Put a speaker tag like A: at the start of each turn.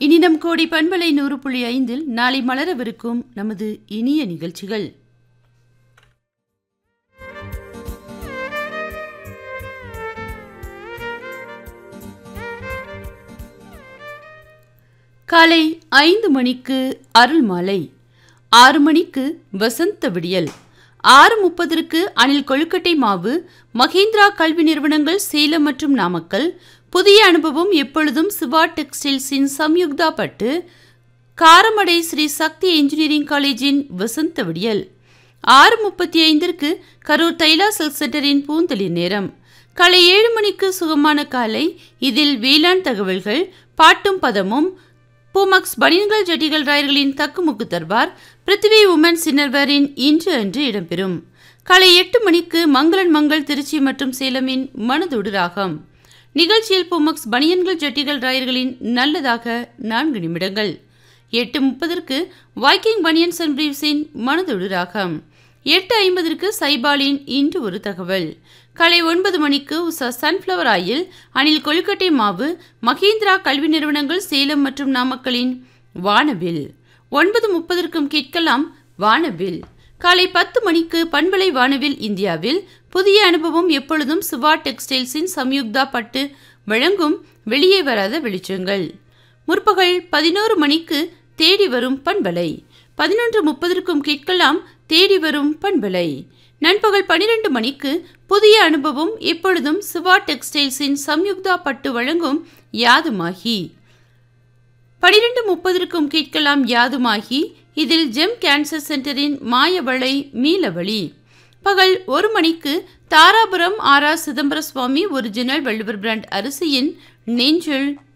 A: இனி நம் கோடி பண்பலை நூறு புள்ளி ஐந்தில் நாளை மலரவிருக்கும் நமது இனிய நிகழ்ச்சிகள் காலை ஐந்து மணிக்கு அருள் மாலை ஆறு மணிக்கு வசந்த விடியல் ஆறு முப்பதற்கு அணில் கொழுக்கட்டை மாவு மகேந்திரா கல்வி நிறுவனங்கள் சேலம் மற்றும் நாமக்கல் புதிய அனுபவம் எப்பொழுதும் சிவா டெக்ஸ்டைல்ஸின் சம்யுக்தா பட்டு காரமடை ஸ்ரீ சக்தி இன்ஜினியரிங் காலேஜின் வசந்த விடியல் ஆறு முப்பத்தி ஐந்திற்கு கரூர் தைலா சில்க் சென்டரின் பூந்தளிர் நேரம் காலை ஏழு மணிக்கு சுகமான காலை இதில் வேளாண் தகவல்கள் பாட்டும் பதமும் பூமக்ஸ் பனியன்கள் ஜட்டிகள் ராயர்களின் தக்குமுக்கு தர்பார் பிருத்திவி உமன்ஸ் இன்னர்வேரின் இன்று அன்று இடம்பெறும் காலை எட்டு மணிக்கு மங்களன் மங்கள் திருச்சி மற்றும் சேலமின் மனதொடு ராகம் நிகழ்ச்சியில் பூமக்ஸ் பனியன்கள் ஜட்டிகள் ராயர்களின் நல்லதாக நான்கு நிமிடங்கள் எட்டு முப்பதற்கு வாக்கிங் பனியன்ஸ் அண்ட் பிரீவ்ஸின் மனதொடு ராகம் எட்டு ஐம்பதற்கு சைபாலின் இன்று ஒரு தகவல் காலை ஒன்பது மணிக்கு உஷா சன்ஃப்ளவர் ஆயில் அணில் கொழுக்கட்டை மாவு மகேந்திரா கல்வி நிறுவனங்கள் சேலம் மற்றும் நாமக்கலின் வானவில் ஒன்பது முப்பதற்கும் கேட்கலாம் வானவில் காலை பத்து மணிக்கு பண்பலை வானவில் இந்தியாவில் புதிய அனுபவம் எப்பொழுதும் சுவா டெக்ஸ்டைல்ஸின் சம்யுக்தா பட்டு வழங்கும் வெளியே வராத வெளிச்சங்கள் முற்பகல் பதினோரு மணிக்கு தேடி வரும் பண்பலை பதினொன்று முப்பதற்கும் கேட்கலாம் தேடி வரும் பண்பலை நண்பகல் பனிரெண்டு மணிக்கு புதிய அனுபவம் எப்பொழுதும் சிவா டெக்ஸ்டைல்ஸின் சம்யுக்தா பட்டு வழங்கும் யாதுமாகி பனிரெண்டு முப்பதற்கும் கேட்கலாம் யாதுமாகி இதில் ஜெம் கேன்சர் சென்டரின் மாயவளை மீளவழி பகல் ஒரு மணிக்கு Dharapuram R R Chidambara Swami original Valluvar brand அரிசியின் நெஞ்சில்